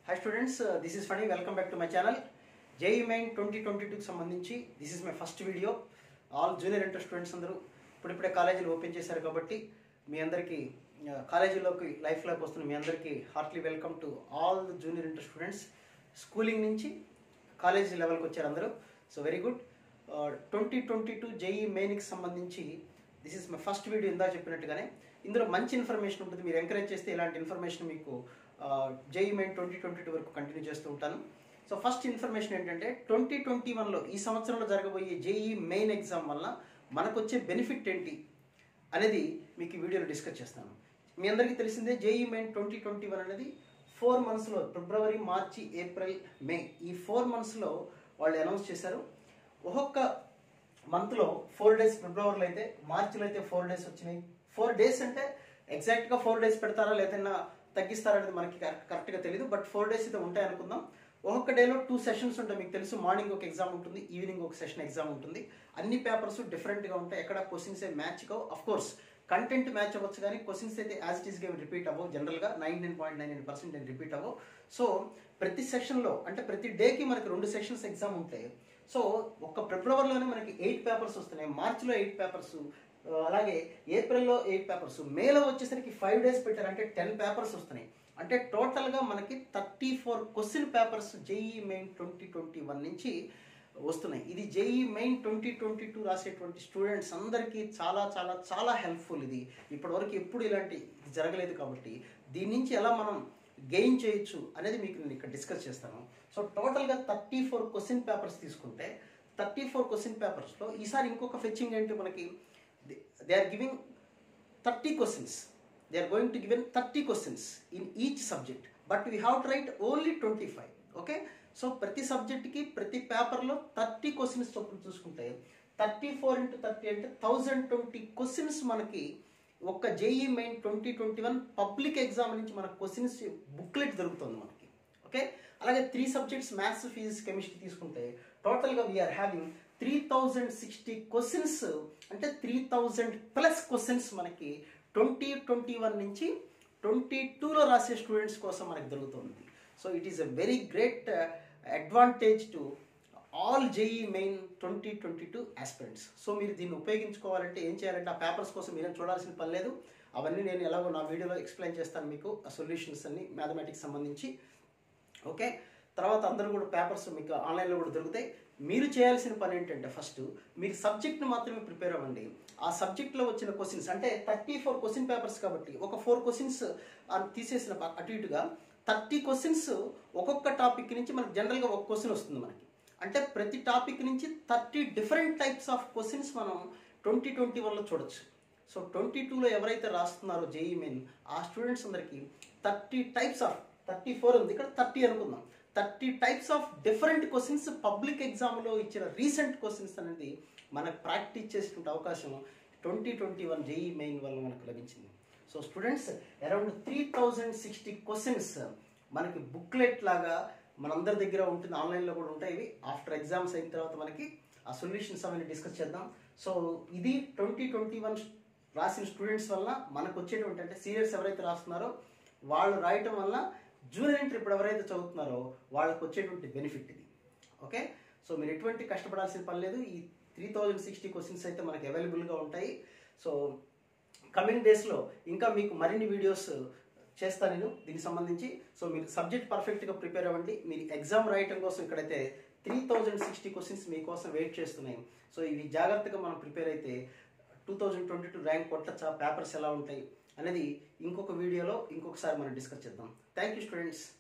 hi students this is Phani welcome back to my channel JEE main twenty twenty టూకి సంబంధించి this is my first video all junior inter students అందరూ ఇప్పుడిప్పుడే కాలేజీలు open చేశారు కాబట్టి మీ అందరికీ ఆ, కాలేజీలోకి లైఫ్లోకి వస్తున్న మీ అందరికీ heartly welcome to all the junior inter students schooling నుంచి కాలేజీ లెవెల్కి వచ్చారు అందరూ so very good twenty twenty two JEE మెయిన్కి సంబంధించి this is my first video ఇందా చెప్పినట్టుగానే ఇందులో మంచి ఇన్ఫర్మేషన్ ఉంటుంది మీరు ఎంకరేజ్ చేస్తే ఇలాంటి ఇన్ఫర్మేషన్ మీకు JEE main twenty twenty two వరకు కంటిన్యూ చేస్తూ ఉంటాను సో ఫస్ట్ ఇన్ఫర్మేషన్ ఏంటంటే ట్వంటీ ట్వంటీ వన్లో ఈ సంవత్సరంలో జరగబోయే జేఈ మెయిన్ ఎగ్జామ్ వల్ల మనకు వచ్చే బెనిఫిట్ ఏంటి అనేది మీకు ఈ వీడియోలో డిస్కస్ చేస్తాను మీ అందరికీ తెలిసిందే JEE main twenty twenty one అనేది ఫోర్ మంత్స్లో ఫిబ్రవరి మార్చి ఏప్రిల్ మే ఈ ఫోర్ మంత్స్లో వాళ్ళు అనౌన్స్ చేశారు ఒక్కొక్క మంత్లో ఫోర్ డేస్ ఫిబ్రవరిలో అయితే మార్చిలో అయితే ఫోర్ డేస్ వచ్చినాయి ఫోర్ డేస్ అంటే ఎగ్జాక్ట్గా ఫోర్ డేస్ పెడతారా లేదన్నా తగ్గిస్తారా అనేది మనకి కరెక్ట్గా తెలియదు బట్ ఫోర్ డేస్ అయితే ఉంటాయి అనుకుందాం ఒక్కొక్క డేలో టూ సెషన్స్ ఉంటాయి మీకు తెలుసు మార్నింగ్ ఒక ఎగ్జామ్ ఉంటుంది ఈవినింగ్ ఒక సెషన్ ఎగ్జామ్ ఉంటుంది అన్ని పేపర్స్ డిఫరెంట్గా ఉంటాయి ఎక్కడ క్వశ్చన్స్ ఏ మ్యాచ్ కావు అఫ్ కోర్స్ కంటెంట్ మ్యాచ్ అవ్వచ్చు కానీ క్వశ్చన్స్ అయితే యాజ్ ఇట్ ఈస్గా రిపీట్ అవ్వవు జనరల్గా nine nine point nine nine percent repeat అవ్వవు సో ప్రతి సెషన్లో అంటే ప్రతి డేకి మనకి రెండు సెషన్స్ ఎగ్జామ్ ఉంటాయి సో ఒక ఫిబ్రవరిలోనే మనకి ఎయిట్ పేపర్స్ వస్తున్నాయి మార్చిలో ఎయిట్ పేపర్స్ అలాగే ఏప్రిల్లో ఎయిట్ పేపర్స్ మేలో వచ్చేసరికి ఫైవ్ డేస్ పెట్టారు అంటే టెన్ పేపర్స్ వస్తున్నాయి అంటే టోటల్గా మనకి thirty four question papers JEE main twenty twenty one నుంచి వస్తున్నాయి ఇది JEE main twenty twenty two రాసేటువంటి స్టూడెంట్స్ అందరికీ చాలా చాలా చాలా హెల్ప్ఫుల్ ఇది ఇప్పటివరకు ఎప్పుడు ఇలాంటి ఇది జరగలేదు కాబట్టి దీని నుంచి ఎలా మనం గెయిన్ చేయొచ్చు అనేది మీకు నేను ఇక్కడ డిస్కస్ చేస్తాను సో టోటల్గా థర్టీ ఫోర్ క్వశ్చన్ పేపర్స్ తీసుకుంటే థర్టీ ఫోర్ క్వశ్చన్ పేపర్స్లో ఈసారి ఇంకొక ఫెచ్చింగ్ ఏంటి మనకి they are giving thirty questions they are going to given thirty questions in each subject but we have to write only twenty five okay so ప్రతి సబ్జెక్ట్కి ప్రతి పేపర్లో థర్టీ క్వశ్చన్స్ చొప్పున చూసుకుంటే థర్టీ ఫోర్ ఇంటూ థర్టీ అంటే thousand twenty questions మనకి ఒక్క JEE main twenty twenty one public exam నుంచి మనకు క్వశ్చన్స్ బుక్లెట్ దొరుకుతుంది మనకి ఓకే అలాగే three subjects maths physics chemistry తీసుకుంటే టోటల్గా we are having three thousand sixty questions అంటే త్రీ థౌజండ్ ప్లస్ క్వశ్చన్స్ మనకి ట్వంటీ ట్వంటీ వన్ నుంచి ట్వంటీ టూలో రాసే స్టూడెంట్స్ కోసం మనకి దొరుకుతుంది so it is a very great advantage to all JEE main twenty twenty two aspirants so మీరు దీన్ని ఉపయోగించుకోవాలంటే ఏం చేయాలంటే ఆ పేపర్స్ కోసం మీరేం చూడాల్సిన పని లేదు అవన్నీ నేను ఎలాగో నా వీడియోలో ఎక్స్ప్లెయిన్ చేస్తాను మీకు ఆ సొల్యూషన్స్ అన్ని మ్యాథమెటిక్స్ సంబంధించి ఓకే తర్వాత అందరూ కూడా పేపర్స్ మీకు ఆన్లైన్లో కూడా దొరుకుతాయి మీరు చేయాల్సిన పని ఏంటంటే ఫస్ట్ మీరు సబ్జెక్ట్ని మాత్రమే ప్రిపేర్ అవ్వండి ఆ సబ్జెక్ట్లో వచ్చిన క్వశ్చన్స్ అంటే థర్టీ ఫోర్ క్వశ్చన్ పేపర్స్ కాబట్టి ఒక ఫోర్ క్వశ్చన్స్ తీసేసిన ప- అటు ఇటుగా థర్టీ క్వశ్చన్స్ ఒక్కొక్క టాపిక్ నుంచి మనకి జనరల్గా ఒక క్వశ్చన్ వస్తుంది మనకి అంటే ప్రతి టాపిక్ నుంచి thirty different types of questions మనం ట్వంటీ ట్వంటీ వన్లో చూడొచ్చు సో ట్వంటీ టూలో ఎవరైతే రాస్తున్నారో జేఈ మెయిన్ ఆ స్టూడెంట్స్ అందరికీ thirty types of thirty four ఉంది ఇక్కడ థర్టీ అనుకుందాం thirty types of different questions public ఎగ్జామ్లో ఇచ్చిన రీసెంట్ క్వశ్చన్స్ అనేది మనకు ప్రాక్టీస్ చేసేటువంటి అవకాశం twenty twenty one JEE main వల్ల మనకు లభించింది so students around three thousand sixty questions మనకి బుక్లెట్ లాగా మనందరి దగ్గర ఉంటుంది ఆన్లైన్లో కూడా ఉంటాయి ఇవి ఆఫ్టర్ ఎగ్జామ్స్ అయిన తర్వాత మనకి ఆ సొల్యూషన్స్ అవన్నీ డిస్కస్ చేద్దాం సో ఇది ట్వంటీ ట్వంటీ వన్ రాసిన స్టూడెంట్స్ వల్ల మనకు వచ్చేటువంటి అంటే సీనియర్స్ ఎవరైతే రాస్తున్నారో వాళ్ళు రాయటం వల్ల జూనియర్ ఇంటర్ ఇప్పుడు ఎవరైతే చదువుతున్నారో వాళ్ళకి వచ్చేటువంటి బెనిఫిట్ ఇది ఓకే సో మీరు ఎటువంటి కష్టపడాల్సిన పని లేదు ఈ త్రీ థౌజండ్ సిక్స్టీ క్వశ్చన్స్ అయితే మనకి అవైలబుల్గా ఉంటాయి సో కమింగ్ డేస్లో ఇంకా మీకు మరిన్ని వీడియోస్ చేస్తాను నేను దీనికి సంబంధించి సో మీరు సబ్జెక్ట్ పర్ఫెక్ట్గా ప్రిపేర్ అవ్వండి మీరు ఎగ్జామ్ రాయటం కోసం ఇక్కడైతే త్రీ థౌజండ్ సిక్స్టీ క్వశ్చన్స్ మీకోసం వెయిట్ చేస్తున్నాయి సో ఇవి జాగ్రత్తగా మనం ప్రిపేర్ అయితే two thousand twenty two rank కొట్టచ్చా పేపర్స్ ఎలా ఉంటాయి అనేది ఇంకొక వీడియోలో ఇంకొకసారి మనం డిస్కస్ చేద్దాం థ్యాంక్ యూ స్టూడెంట్స్